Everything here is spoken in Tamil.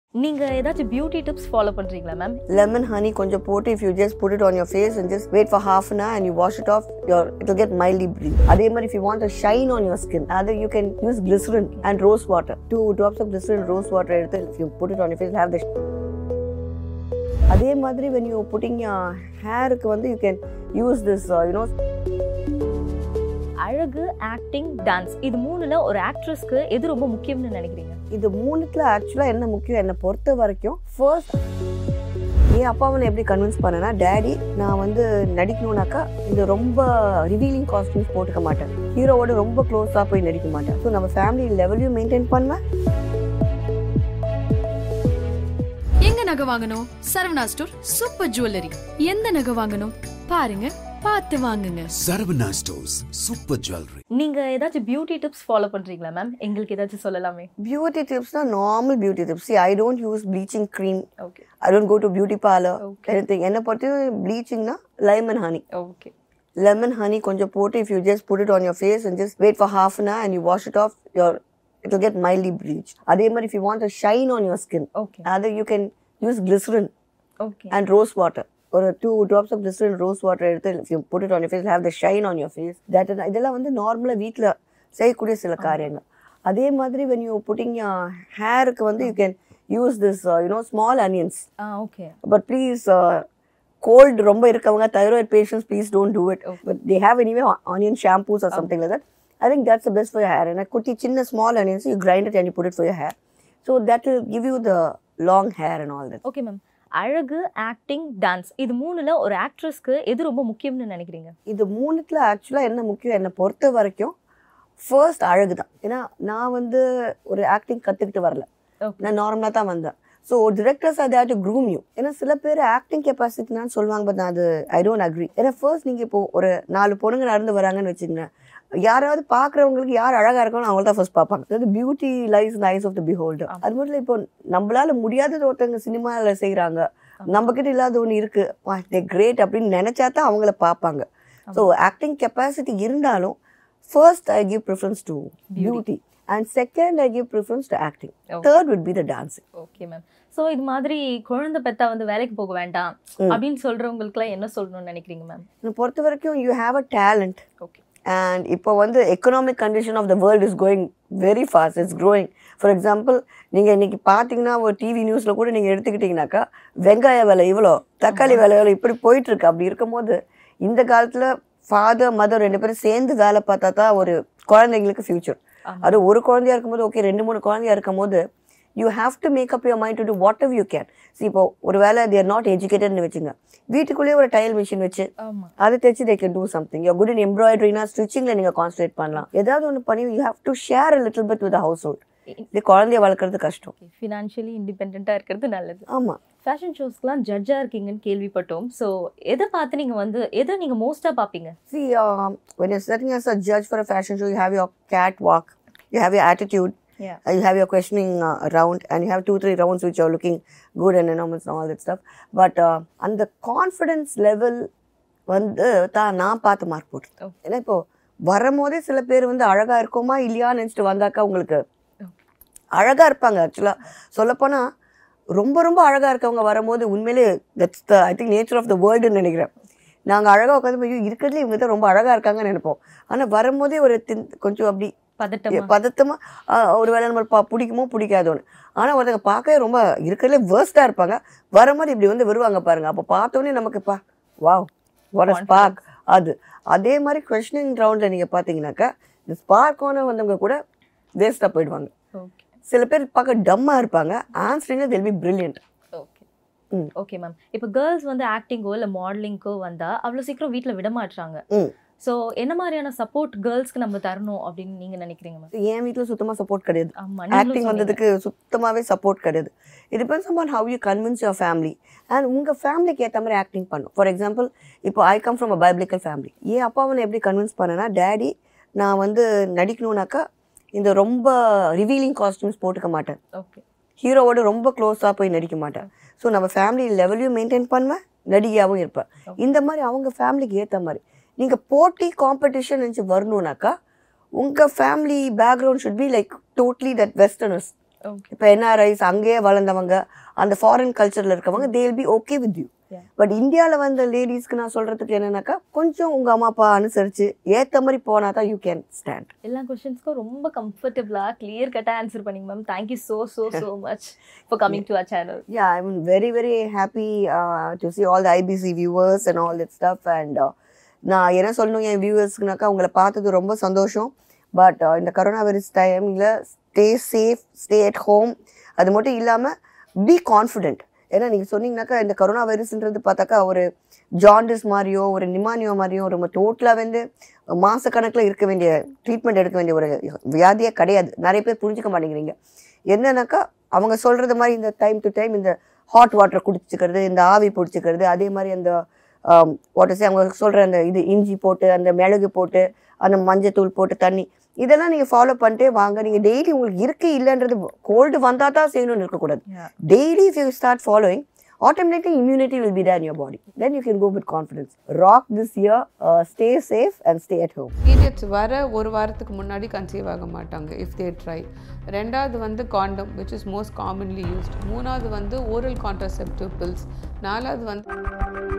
நீங்க ஏதாச்சும் பியூட்டி டிப்ஸ் ஃபாலோ பண்றீங்களா மேம் lemon honey கொஞ்சம் போட்டு if you just put it on your face and just wait for half an hour and you wash it off your it'll get mildly breathe அதே மாதிரி if you want a shine on your skin other you can use glycerin and rose water two drops of glycerin rose water எடுத்து if you put it on your face it'll have the அதே மாதிரி when you putting your hairக்கு வந்து you can use this uh, you know அழகு ஆக்டிங் டான்ஸ் இது மூணுல ஒரு ஆக்ட்ரஸ்க்கு எது ரொம்ப முக்கியம்னு நினைக்கிறீங்க இது மூணுத்துல ஆக்சுவலாக என்ன முக்கியம் என்னை பொறுத்த வரைக்கும் ஃபர்ஸ்ட் என் அப்பாவை நான் எப்படி கன்வின்ஸ் பண்ணேன்னா டேடி நான் வந்து நடிக்கணும்னாக்கா இந்த ரொம்ப ரிவீலிங் காஸ்டியூம்ஸ் போட்டுக்க மாட்டேன் ஹீரோவோட ரொம்ப க்ளோஸாக போய் நடிக்க மாட்டேன் ஸோ நம்ம ஃபேமிலி லெவலையும் மெயின்டைன் பண்ணுவேன் எங்க நகை வாங்கணும் சரவணா ஸ்டோர் சூப்பர் ஜுவல்லரி எந்த நகை வாங்கணும் பாருங்க பார்த்து வாங்குங்க Saravana Stores Super Jewelry. நீங்க ஏதாச்சும் பியூட்டி டிப்ஸ் ஃபாலோ பண்றீங்களா மேம் எங்களுக்கு ஏதாச்சும் சொல்லலாமே பியூட்டி டிப்ஸ்னா normal beauty tips I don't use bleaching cream okay I don't go to beauty parlour Okay. anything என்னை பொறுத்தவரைக்கும் ப்ளீச்சிங்னா lemon honey okay lemon honey கொஞ்சம் போட்டு if you just put it on your face and just wait for half an hour and you wash it off your it'll get mildly bleached அதே மாதிரி if you want a shine on your skin okay other you can use glycerin okay and rose water ஒரு two drops of glycerin rose water எடுத்து if you put it on your face it'll have the shine on your face that is- இதெல்லாம் வந்து நார்மலாக வீட்டில் செய்யக்கூடிய சில காரியங்கள் அதே மாதிரி when you putting your hairக்கு வந்து you can use this uh, you know small onions ah okay but please cold ரொம்ப இருக்கவங்க thyroid patients please don't do it but they have anyway onion shampoos or something like that I think that's best for hair ஏன்னா குட்டி சின்ன small onions you grind it and you put it for hair so that will give you the long hair and all that okay ma'am அழகு ஆக்டிங் டான்ஸ் இது மூணுல ஒரு ஆக்ட்ரஸ்க்கு எது ரொம்ப முக்கியம்னு நினைக்கிறீங்க இது மூணுத்துல ஆக்சுவலாக என்ன முக்கியம் என்னை பொறுத்த வரைக்கும் ஃபர்ஸ்ட் அழகு தான் ஏன்னா நான் வந்து ஒரு ஆக்டிங் கற்றுக்கிட்டு வரல ஓகே நான் நார்மலாக தான் வந்தேன் ஸோ டிரெக்டர்ஸ் அதை டு க்ரூம் யூ ஏன்னா சில பேர் ஆக்டிங் கெப்பாசிட்டினான்னு சொல்லுவாங்க பட் நான் அது ஐ டோன்ட் அக்ரி ஏன்னா ஃபர்ஸ்ட் நீங்கள் இப்போ ஒரு நாலு பொண்ணுங்க நடந்து வராங்கன்னு வச்சுக்கோங்க யாராவது பார்க்குறவங்களுக்கு யார் அழகாக இருக்கணும் அவங்கள தான் ஃபர்ஸ்ட் பார்ப்பாங்க அதாவது beauty lies nice of the beholder அது மட்டும் இல்லை இப்போ நம்மளால முடியாதது ஒருத்தவங்க சினிமாவில் செய்கிறாங்க நம்ம கிட்ட இல்லாத ஒன்று இருக்கு தே கிரேட் அப்படின்னு நினைச்சா தான் அவங்கள பார்ப்பாங்க ஸோ ஆக்டிங் கெப்பாசிட்டி இருந்தாலும் first I give preference to beauty and second I give preference to acting Okay. Third would be the dancing okay ma'am so இது மாதிரி குழந்தை பெத்தா வந்து வேலைக்கு போக வேண்டாம் அப்படின்னு சொல்றவங்களுக்குலாம் என்ன சொல்லணும்னு நினைக்கிறீங்க மேம் என்னை பொறுத்த வரைக்கும் you have a talent okay and இப்போ வந்து economic condition of the world is going very fast it's growing for example நீங்கள் இன்னைக்கு பார்த்தீங்கன்னா ஒரு டிவி நியூஸில் கூட நீங்கள் எடுத்துக்கிட்டிங்கனாக்கா வெங்காய விலை இவ்வளோ தக்காளி விலை இவ்வளோ இப்படி போயிட்டு இருக்கு அப்படி இருக்கும்போது இந்த காலத்தில் ஃபாதர் மதர் ரெண்டு பேரும் சேர்ந்து வேலை பார்த்தா தான் ஒரு குழந்தைங்களுக்கு ஃபியூச்சர் ஆமா. அது ஒரு குழந்தையா இருக்கும்போது ஓகே ரெண்டு மூணு குழந்தையா இருக்கும்போது you have to make up your mind to do whatever you can இப்போ ஒரு வேலை தேர் நாட் எஜுகேட்டட்னு வச்சுங்க வீட்டுக்குள்ளேயே ஒரு டைல் மிஷின் வச்சு ஆமா அதை தைச்சு they can do something you good in எம்ப்ராய்டரினா ஸ்டிச்சிங்கில் நீங்கள் கான்சன்ட்ரேட் பண்ணலாம் ஏதாவது ஒன்று பண்ணி you have to share a little bit with household இது குழந்தைய வளர்க்குறது கஷ்டம் ஃபினான்ஷியலி இண்டிபெண்ட்டாக இருக்கிறது நல்லது ஆமாம் ஃபேஷன் ஷோஸ்க்குலாம் ஜட்ஜாக இருக்கீங்கன்னு கேள்விப்பட்டோம் ஸோ எதை பார்த்து நீங்கள் வந்து எதை நீங்கள் மோஸ்ட்டாக பார்ப்பீங்க See, um, when you're setting as a judge for a fashion show, you have your catwalk, you have your attitude, Yeah. uh, you have your questioning uh, round, and you have two, three rounds which are looking good and enormous and all that stuff. But uh, அந்த கான்ஃபிடன்ஸ் லெவல் வந்து தான் நான் பார்த்து மார்க் போட்டு Okay. ஏன்னா இப்போ வரும்போதே சில பேர் வந்து அழகா இருக்கோமா இல்லையான்னு நினச்சிட்டு வந்தாக்கா உங்களுக்கு அழகா இருப்பாங்க ஆக்சுவலாக சொல்லப்போனால் ரொம்ப ரொம்ப அழகா இருக்கவங்க வரும்போது உண்மையிலே that's the I think nature of the வேர்ல்டுன்னு நினைக்கிறேன் நாங்கள் அழகாக உட்காந்து ஐயோ இருக்கிறதுல இவங்க தான் ரொம்ப அழகா இருக்காங்கன்னு நினைப்போம் ஆனால் வரும்போதே ஒரு தின் கொஞ்சம் அப்படி பதட்டமா பதட்டமா ஆஹ், ஒரு வேளை நம்ம பா பிடிக்குமோ பிடிக்காதோன்னு ஆனால் ஒருத்தங்க பார்க்கவே ரொம்ப இருக்கிறதுலே வேர்ஸ்டாக இருப்பாங்க வரும்போது இப்படி வந்து வருவாங்க பாருங்க அப்போ பார்த்தோன்னே நமக்கு பா வாவ் வாட் ஸ்பார்க் அது அதே மாதிரி கொஷனிங் ரவுண்டில் நீங்கள் பார்த்தீங்கன்னாக்கா இந்த ஸ்பார்க்கான வந்தவங்க கூட வேஸ்ட்டாக போயிடுவாங்க ஓகே சில பேர் பார்க்க டம்மாக இருப்பாங்க answering they'll be brilliant okay ம். ஓகே மேம் இப்போ கேர்ள்ஸ் வந்து ஆக்டிங்கோ இல்லை மாடலிங்கோ வந்தா அவ்வளோ சீக்கிரம் வீட்டில் விட மாட்றாங்க ம். ஸோ என்ன மாதிரியான சப்போர்ட் கேர்ள்ஸ்க்கு நம்ம தரணும் அப்படின்னு நீங்கள் நினைக்கிறீங்க மேம் என் வீட்டில் சுத்தமாக சப்போர்ட் கிடையாது ஆமாம் ஆக்டிங் வந்ததுக்கு சுத்தமாகவே சப்போர்ட் கிடையாது இது depends upon how you convince your family and உங்கள் ஃபேமிலிக்கு ஏற்ற மாதிரி ஆக்டிங் பண்ணும் ஃபார் எக்ஸாம்பிள் இப்போ I come from a biblical family என் அப்பாவை நான் எப்படி கன்வின்ஸ் பண்ணேன்னா டேடி நான் வந்து நடிக்கணும்னாக்கா இந்த ரொம்ப ரிவீலிங் காஸ்டியூம்ஸ் போட்டுக்க மாட்டேன் ஓகே ஹீரோவோட ரொம்ப க்ளோஸாக போய் நடிக்க மாட்டேன் ஸோ நம்ம ஃபேமிலி லெவலையும் மெயின்டைன் பண்ணுவேன் நடிகையாகவும் இருப்பேன் இந்த மாதிரி அவங்க ஃபேமிலிக்கு ஏற்ற மாதிரி நீங்கள் போட்டி காம்படிஷன் நினச்சி வரணும்னாக்கா உங்கள் family background should be like totally that westerners Okay. இப்போ என்ஆர்ஐஸ் அங்கேயே வளர்ந்தவங்க அந்த ஃபாரின் கல்ச்சரில் இருக்கவங்க they will be okay with you Yeah. But இந்தியாவில் வந்த லேடிஸ்க்கு நான் சொல்கிறதுக்கு என்னன்னாக்கா கொஞ்சம் உங்கள் அம்மா அப்பா அனுசரித்து ஏற்ற மாதிரி போனால் தான் யூ கேன் ஸ்டாண்ட் எல்லா கொஸ்டின்ஸ்க்கும் ரொம்ப கம்ஃபர்டபுளா கிளியர் கட்டா ஆன்சர் பண்ணீங்க ma'am thank you so so so much for coming to our channel Yeah, I'm very, very happy uh, to see all the IBC viewers and all that stuff. And uh, நான் என்ன சொல்லணும் என் வியூவர்ஸ்க்குனாக்கா உங்களை பார்த்தது ரொம்ப சந்தோஷம் பட் இந்த கரோனா வைரஸ் டைமில் stay safe stay at home அது மட்டும் இல்லாமல் பி கான்ஃபிடென்ட் ஏன்னா நீங்கள் சொன்னீங்கன்னாக்கா இந்த கரோனா வைரஸ்ன்றது பார்த்தாக்கா ஒரு ஜாண்டிஸ் மாதிரியோ ஒரு நிமானியோ மாதிரியோ ரொம்ப டோட்டலாக வந்து மாசக்கணக்கில் இருக்க வேண்டிய ட்ரீட்மெண்ட் எடுக்க வேண்டிய ஒரு வியாதியே கிடையாது நிறைய பேர் புரிஞ்சுக்க மாட்டேங்கிறீங்க என்னன்னாக்கா அவங்க சொல்கிறது மாதிரி இந்த டைம் டு டைம் இந்த ஹாட் வாட்டர் குடிச்சிக்கிறது இந்த ஆவி பிடிச்சிக்கிறது அதே மாதிரி அந்த வாட்டர்ஸே அவங்க சொல்கிற அந்த இது இஞ்சி போட்டு அந்த மிளகு போட்டு அந்த மஞ்சத்தூள் போட்டு தண்ணி இதெல்லாம் நீங்கள் ஃபாலோ பண்ணிட்டே வாங்க நீங்கள் டெய்லி உங்களுக்கு இருக்கு இல்லைன்றது கோல்டு வந்தால் தான் செய்யணும்னு இருக்கக்கூடாது Yeah. Daily if you start following automatically immunity will be there in your body then you can go with confidence rock this year uh, stay safe and stay at home periods வர ஒரு வாரத்துக்கு முன்னாடி கன்சீவ் ஆக மாட்டாங்க இஃப் தே ட்ரை ரெண்டாவது வந்து condom which is most commonly used மூணாவது வந்து ஓரல் கான்ட்ரசெப்டிவ் பில்ஸ் நாலாவது வந்து